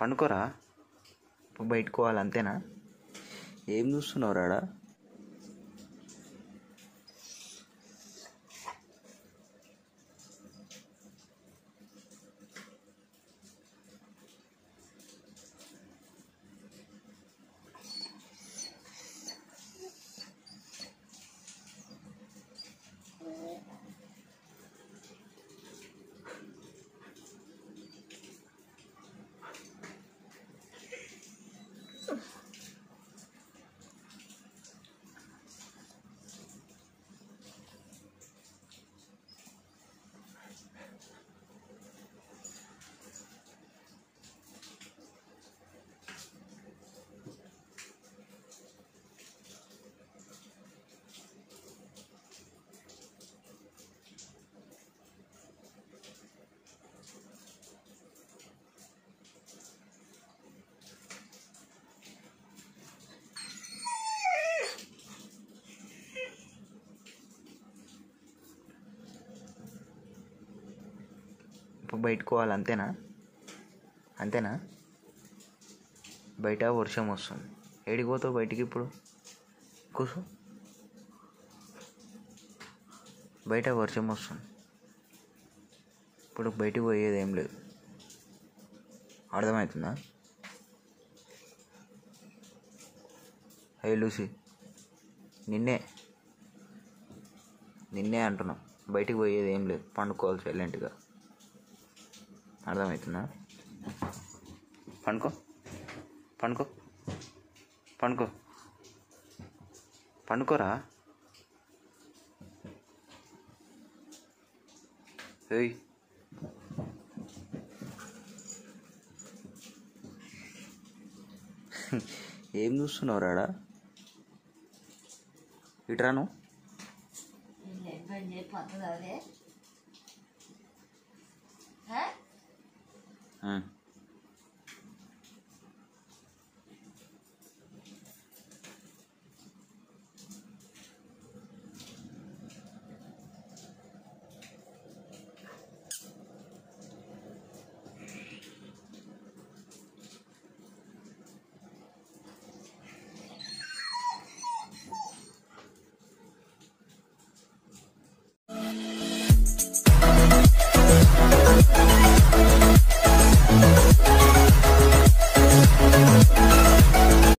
పండుకోరా ఇప్పుడు బయటకు పోవాలి అంతేనా ఏం చూస్తున్నావు రాడా ఇప్పుడు బయటకు పోవాలి అంతేనా అంతేనా బయట వర్షం వస్తుంది ఏడికి పోతావు బయటికి ఇప్పుడు కూర్చో బయట వర్షం వస్తుంది ఇప్పుడు బయటికి పోయేది ఏం లేదు అర్థమవుతుందా హే లూసి నిన్నే నిన్నే అంటున్నాం బయటికి పోయేది ఏం లేదు పండుకోవాలి సైలెంట్గా అర్థమవుతుందా పండుకో పండుకో పండుకో పండుకోరా ఏయ్ ఏం చూస్తున్నావు రాడా ఇట్రాను పని చెప్పి వస్తుంది అదే ఉమ్.